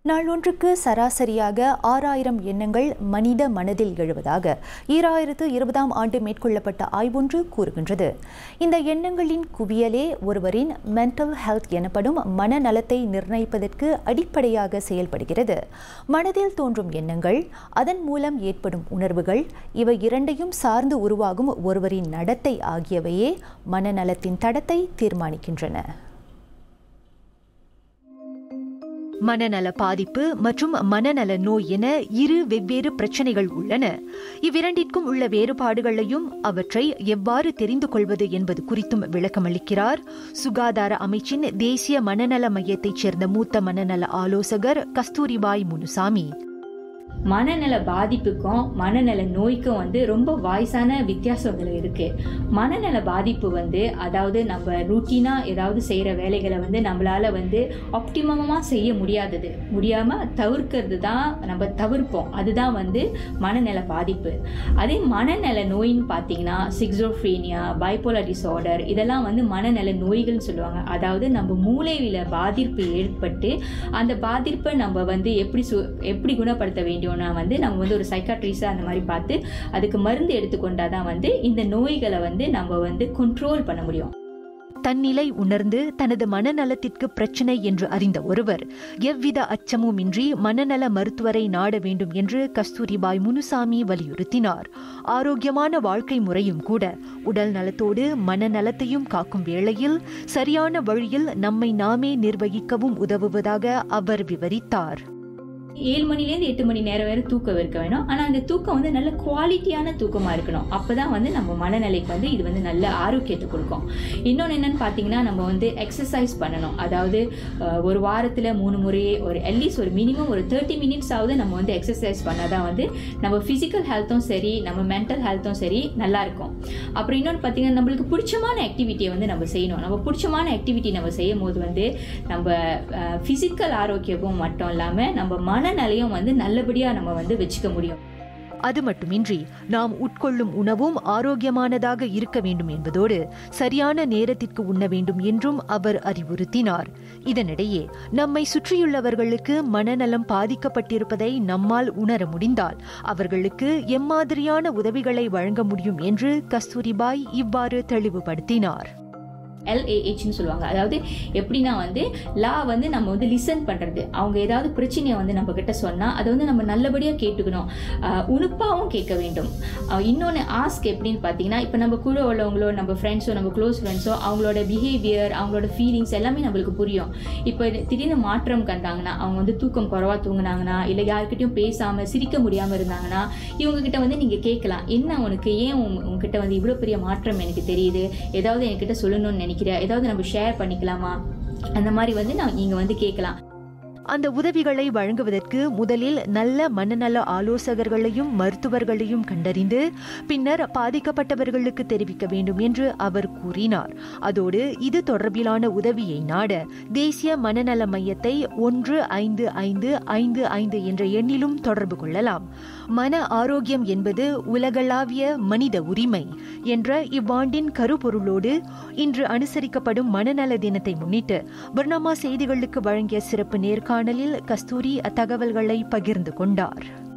நாளொன்றுக்கு சராசரியாக ஆறாயிரம் எண்ணங்கள் மனித மனதில் எழுவதாக ஈராயிரத்து இருபதாம் ஆண்டு மேற்கொள்ளப்பட்ட ஆய்வொன்று கூறுகின்றது இந்த எண்ணங்களின் குவியலே ஒருவரின் மென்டல் ஹெல்த் எனப்படும் மனநலத்தை நிர்ணயிப்பதற்கு அடிப்படையாக செயல்படுகிறது மனதில் தோன்றும் எண்ணங்கள் அதன் மூலம் ஏற்படும் உணர்வுகள் இவை இரண்டையும் சார்ந்து உருவாகும் ஒருவரின் நடத்தை ஆகியவையே மனநலத்தின் தடத்தை தீர்மானிக்கின்றன மனநல பாதிப்பு மற்றும் மனநல நோய் என இரு வெவ்வேறு பிரச்சனைகள் உள்ளன இவ்விரண்டிற்கும் உள்ள வேறுபாடுகளையும் அவற்றை எவ்வாறு தெரிந்து கொள்வது என்பது குறித்தும் விளக்கமளிக்கிறார் சுகாதார அமைச்சின் தேசிய மனநல மையத்தைச் சேர்ந்த மூத்த மனநல ஆலோசகர் கஸ்தூரிபாய் முனுசாமி மனநல பாதிப்புக்கும் மனநல நோய்க்கும் வந்து ரொம்ப வாய்ஸான வித்தியாசங்கள் இருக்கு மனநல பாதிப்பு வந்து அதாவது நம்ம ரூட்டீனா ஏதாவது செய்யற வேலைகளை வந்து நம்மளால வந்து ஆப்டிமமா செய்ய முடியாதது முடியாம தவிர்க்கிறது தான் நம்ம தவிர்ப்போம் அதுதான் வந்து மனநல பாதிப்பு அதே மனநல நோயின்னு பார்த்தீங்கன்னா சிக்ஸோஃப்ரீனியா பைப்போலர் டிசார்டர் இதெல்லாம் வந்து மனநல நோய்கள்னு சொல்லுவாங்க அதாவது நம்ம மூளையில பாதிப்பு ஏற்பட்டு அந்த பாதிப்பை நம்ம வந்து எப்படி சு எப்படி குணப்படுத்த வேண்டியம்னா வந்து நம்ம வந்து ஒரு சைக்காட்ரிஸ்டாக அந்த மாதிரி பார்த்து அதுக்கு மருந்து எடுத்துக்கொண்டா தான் வந்து இந்த நோய்களை வந்து நம்ம வந்து கண்ட்ரோல் பண்ண முடியும் தன்னிலை உணர்ந்து தனது மனநலத்திற்கு பிரச்சினை என்று அறிந்த ஒருவர் எவ்வித அச்சமுமின்றி மனநல மருத்துவரை நாட வேண்டும் என்று கஸ்தூரிபாய் முனுசாமி வலியுறுத்தினார் ஆரோக்கியமான வாழ்க்கை முறையும் கூட உடல் நலத்தோடு மனநலத்தையும் காக்கும் வேளையில் சரியான வழியில் நம்மை நாமே நிர்வகிக்கவும் உதவுவதாக அவர் விவரித்தார் ஏழு மணிலேருந்து எட்டு மணி நேரம் வரை தூக்கம் இருக்க வேணும் ஆனால் அந்த தூக்கம் வந்து நல்ல குவாலிட்டியான தூக்கமாக இருக்கணும் அப்போ தான் வந்து நம்ம மனநிலைக்கு வந்து இது வந்து நல்ல ஆரோக்கியத்தை கொடுக்கும் இன்னொன்று என்னென்னு பார்த்தீங்கன்னா நம்ம வந்து எக்ஸசைஸ் பண்ணணும் அதாவது அஹ், ஒரு வாரத்தில் மூணு முறையே ஒரு அட்லீஸ்ட் ஒரு மினிமம் ஒரு தேர்ட்டி மினிட்ஸ் ஆகுது நம்ம வந்து எக்ஸசைஸ் பண்ணால் தான் வந்து நம்ம ஃபிசிக்கல் ஹெல்த்தும் சரி நம்ம மென்டல் ஹெல்த்தும் சரி நல்லா இருக்கும் அப்புறம் இன்னொன்று பார்த்தீங்கன்னா நம்மளுக்கு பிடிச்சமான ஆக்டிவிட்டியை வந்து நம்ம செய்யணும் நம்ம பிடிச்சமான ஆக்டிவிட்டி நம்ம செய்யும் போது வந்து நம்ம ஃபிசிக்கல் ஆரோக்கியமும் மட்டும் இல்லாமல் நம்ம மனநிலையும் வந்து நல்லபடியாக நம்ம வந்து வச்சுக்க முடியும் அது மட்டுமின்றி நாம் உட்கொள்ளும் உணவும் ஆரோக்கியமானதாக இருக்க வேண்டும் என்பதோடு சரியான நேரத்திற்கு உண்ண வேண்டும் என்றும் அவர் அறிவுறுத்தினார் இதனிடையே நம்மை சுற்றியுள்ளவர்களுக்கு மனநலம் பாதிக்கப்பட்டிருப்பதை நம்மால் உணர முடிந்தால் அவர்களுக்கு எம்மாதிரியான உதவிகளை வழங்க முடியும் என்று கஸ்தூரிபாய் இவ்வாறு தெளிவுபடுத்தினார் எல்ஏஹெச்னு சொல்லுவாங்க அதாவது எப்படின்னா வந்து லா வந்து நம்ம வந்து லிசன் பண்ணுறது அவங்க ஏதாவது பிரச்சனையை வந்து நம்ம கிட்ட சொன்னால் அதை வந்து நம்ம நல்லபடியாக கேட்டுக்கணும் ஆஹ் உணுப்பாவும் கேட்க வேண்டும் இன்னொன்று ஆஸ்க் எப்படின்னு பார்த்தீங்கன்னா இப்போ நம்ம கூட உள்ளவங்களோ நம்ம ஃப்ரெண்ட்ஸோ நம்ம க்ளோஸ் ஃப்ரெண்ட்ஸோ அவங்களோட பிஹேவியர் அவங்களோட ஃபீலிங்ஸ் எல்லாமே நம்மளுக்கு புரியும் இப்போ திடீர்னு மாற்றம் கண்டாங்கன்னா அவங்க வந்து தூக்கம் குறவா தூங்குனாங்கன்னா இல்லை யார்கிட்டயும் பேசாமல் சிரிக்க முடியாமல் இருந்தாங்கன்னா இவங்க கிட்ட வந்து நீங்கள் கேட்கலாம் என்ன உனக்கு ஏன் உங்க- உங்ககிட்ட வந்து இவ்வளோ பெரிய மாற்றம் எனக்கு தெரியுது ஏதாவது என்கிட்ட சொல்லணும்னு நினைக்கிற ஏதாவது நம்ம ஷேர் பண்ணிக்கலாமா அந்த மாதிரி வந்து நான் நீங்கள் வந்து கேட்கலாம் அந்த உதவிகளை வழங்குவதற்கு முதலில் நல்ல மனநல ஆலோசகர்களையும் மருத்துவர்களையும் கண்டறிந்து பின்னர் பாதிக்கப்பட்டவர்களுக்கு தெரிவிக்க வேண்டும் என்று அவர் கூறினார் அதோடு இது தொடர்பிலான உதவியை நாட தேசிய மனநல மையத்தை ஒன்று ஐந்து ஐந்து ஐந்து ஐந்து என்ற எண்ணிலும் தொடர்பு கொள்ளலாம் மன ஆரோக்கியம் என்பது உலகளாவிய மனித உரிமை என்ற இவ்வாண்டின் கருப்பொருளோடு இன்று அனுசரிக்கப்படும் மனநல தினத்தை முன்னிட்டு பர்னாமா செய்திகளுக்கு வழங்கிய சிறப்பு நேர்காணலில் கஸ்தூரி அத்தகவல்களை பகிர்ந்து கொண்டார்